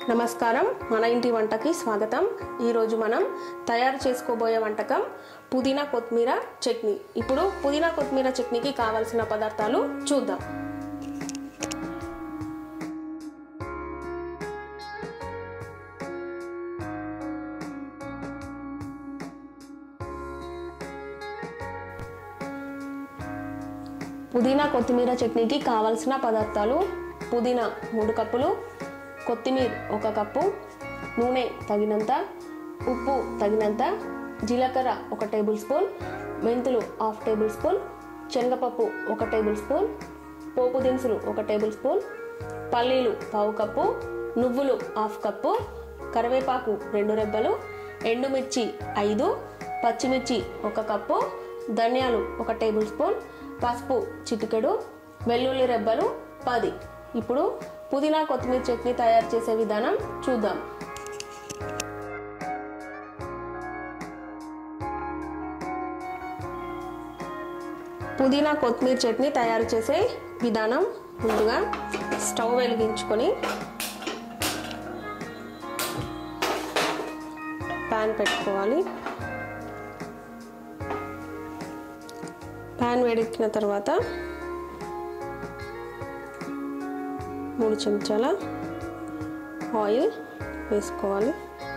నమస్కారం మన ఇంటి వంటకి స్వాగతం ఈరోజు మనం తయారు చేసుకోబోయే వంటకం పుదీనా కొత్తిమీర చట్నీ ఇప్పుడు పుదీనా కొత్తిమీర చట్నీకి కావాల్సిన పదార్థాలు చూద్దాం పుదీనా కొత్తిమీర చట్నీకి కావాల్సిన పదార్థాలు పుదీనా మూడు కప్పులు కొత్తిమీర ఒక కప్పు నూనె తగినంత ఉప్పు తగినంత జీలకర్ర ఒక టేబుల్ స్పూన్ మెంతులు హాఫ్ టేబుల్ స్పూన్ శనగపప్పు ఒక టేబుల్ స్పూన్ పోపు దినుసులు ఒక టేబుల్ స్పూన్ పల్లీలు పావు కప్పు నువ్వులు హాఫ్ కప్పు కరివేపాకు రెండు రెబ్బలు ఎండుమిర్చి ఐదు పచ్చిమిర్చి ఒక కప్పు ధనియాలు ఒక టేబుల్ స్పూన్ పసుపు చిటికెడు వెల్లుల్లి రెబ్బలు పది ఇప్పుడు పుదీనా కొత్తిమీర చట్నీ తయారు చేసే విధానం చూద్దాం పుదీనా కొత్తిమీర చట్నీ తయారు చేసే విధానం ముందుగా స్టవ్ వెలిగించుకొని ప్యాన్ పెట్టుకోవాలి ప్యాన్ వేడెక్కిన తర్వాత మూడు చెంచాల ఆయిల్ వేసుకోవాలి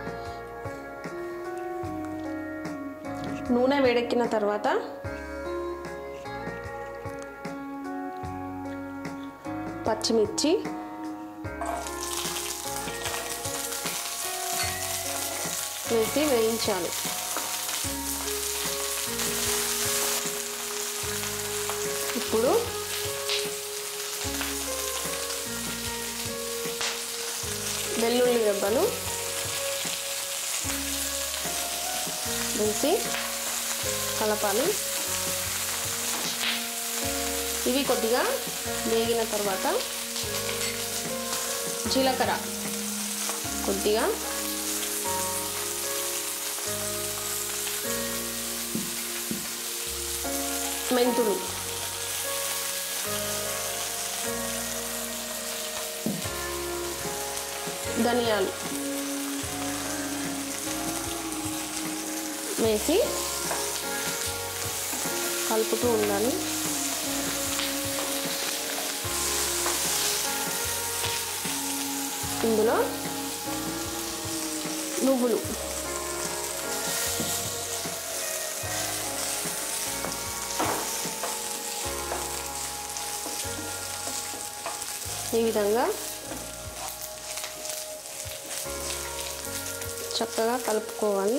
నూనె వేడెక్కిన తర్వాత పచ్చిమిర్చి వేసి వేయించాలి ఇప్పుడు వెల్లుల్లి రెబ్బలు వేసి కలపాలి ఇవి కొద్దిగా వేగిన తర్వాత జీలకర్ర కొద్దిగా మెంతులు ధనియాలు వేసి కలుపుతూ ఉండాలి ఇందులో నువ్వులు ఈ విధంగా చక్కగా కలుపుకోవాలి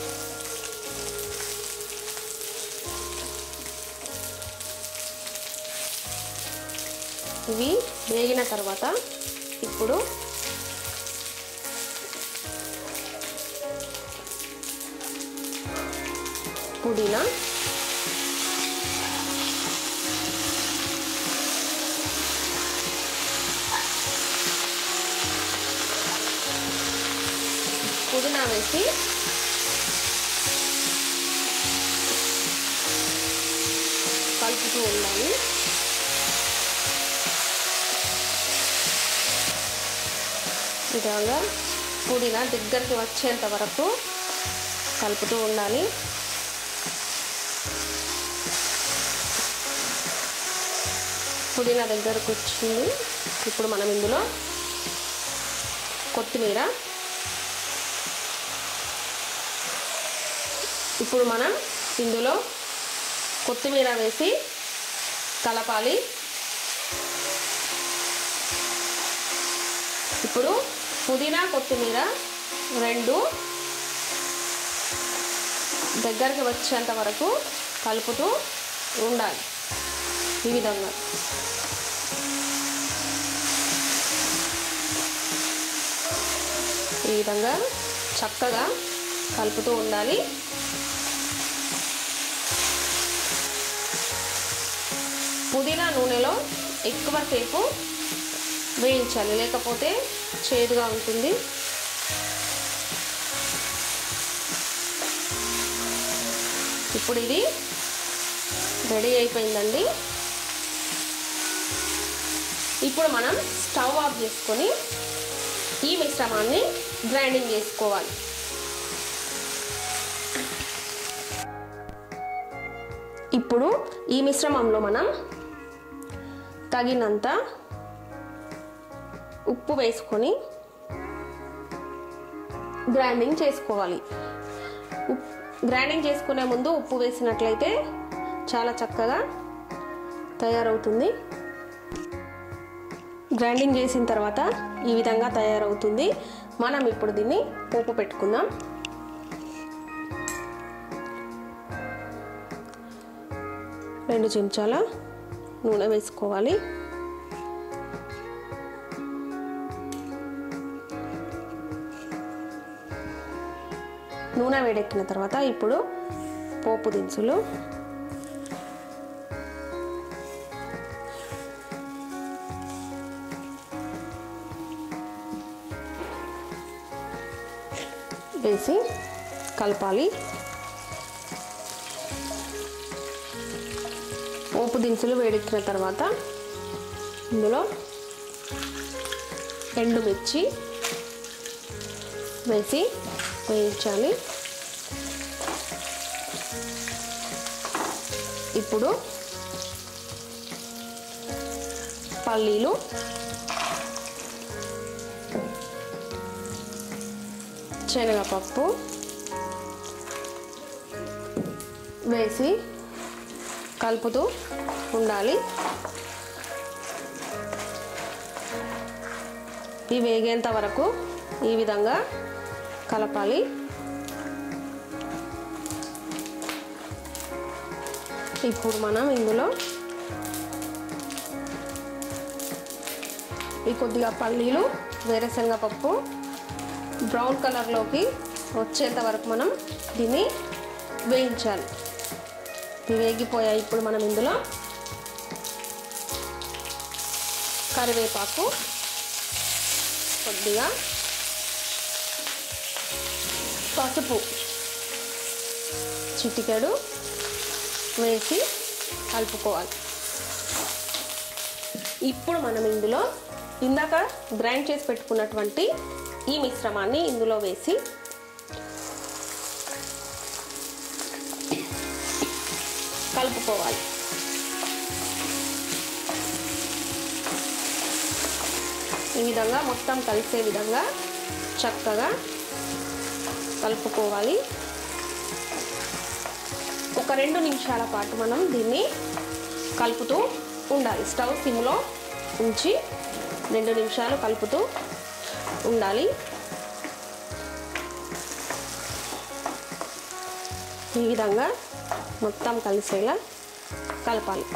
ఇవి వేగిన తర్వాత ఇప్పుడు పుదీనా పుదీనా వేసి కలుపుతూ ఉండాలి విధంగా పుదీనా దగ్గరికి వచ్చేంత వరకు కలుపుతూ ఉండాలి పుదీనా దగ్గరకు వచ్చింది ఇప్పుడు మనం ఇందులో కొత్తిమీర ఇప్పుడు మనం ఇందులో కొత్తిమీర వేసి కలపాలి ఇప్పుడు పుదీనా కొత్తిమీర రెండు దగ్గరికి వచ్చేంత వరకు కలుపుతూ ఉండాలి ఈ విధంగా ఈ విధంగా చక్కగా కలుపుతూ ఉండాలి పుదీనా నూనెలో ఎక్కువసేపు వేయించాలి లేకపోతే చేదుగా ఉంటుంది ఇప్పుడు ఇది రెడీ అయిపోయిందండి ఇప్పుడు మనం స్టవ్ ఆఫ్ చేసుకొని ఈ మిశ్రమాన్ని గ్రైండింగ్ చేసుకోవాలి ఇప్పుడు ఈ మిశ్రమంలో మనం తగినంత ఉప్పు వేసుకొని గ్రైండింగ్ చేసుకోవాలి ఉప్- గ్రైండింగ్ చేసుకునే ముందు ఉప్పు వేసినట్లయితే చాలా చక్కగా తయారవుతుంది గ్రైండింగ్ చేసిన తర్వాత ఈ విధంగా తయారవుతుంది మనం ఇప్పుడు దీన్ని పోపు పెట్టుకుందాం రెండు చెంచాల నూనె వేసుకోవాలి నూనె వేడెక్కిన తర్వాత ఇప్పుడు పోపు దినుసులు వేసి కలపాలి పోపు దినుసులు వేడెక్కిన తర్వాత ఇందులో ఎండుమిర్చి వేసి వేయించాలి ఇప్పుడు పల్లీలు శనగపప్పు వేసి కలుపుతూ ఉండాలి ఇవి వేగేంత వరకు ఈ విధంగా కలపాలి ఇప్పుడు మనం ఇందులో ఈ కొద్దిగా పల్లీలు వేరుశనగ పప్పు బ్రౌన్ కలర్లోకి వచ్చేంత వరకు మనం దీన్ని వేయించాలి ఇవి వేగిపోయాయి ఇప్పుడు మనం ఇందులో కరివేపాకు కొద్దిగా పసుపు చిటికెడు వేసి కలుపుకోవాలి ఇప్పుడు మనం ఇందులో ఇందాక గ్రైండ్ చేసి పెట్టుకున్నటువంటి ఈ మిశ్రమాన్ని ఇందులో వేసి కలుపుకోవాలి ఈ విధంగా మొత్తం కలిసే విధంగా చక్కగా కలుపుకోవాలి ఒక రెండు నిమిషాల పాటు మనం దీన్ని కలుపుతూ ఉండాలి స్టవ్ సిమ్లో ఉంచి రెండు నిమిషాలు కలుపుతూ ఉండాలి ఈ విధంగా మొత్తం కలిసేలా కలపాలి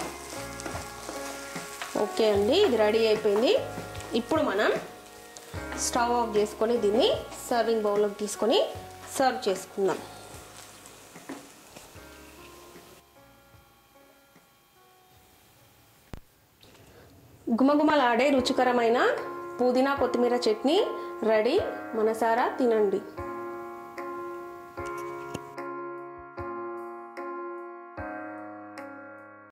ఓకే అండి ఇది రెడీ అయిపోయింది ఇప్పుడు మనం స్టవ్ ఆఫ్ చేసుకొని దీన్ని సర్వింగ్ బౌల్లోకి తీసుకొని సర్వ్ చేసుకుందాం గుమగుమలాడే రుచికరమైన పుదీనా కొత్తిమీర చట్నీ రెడీ మనసారా తినండి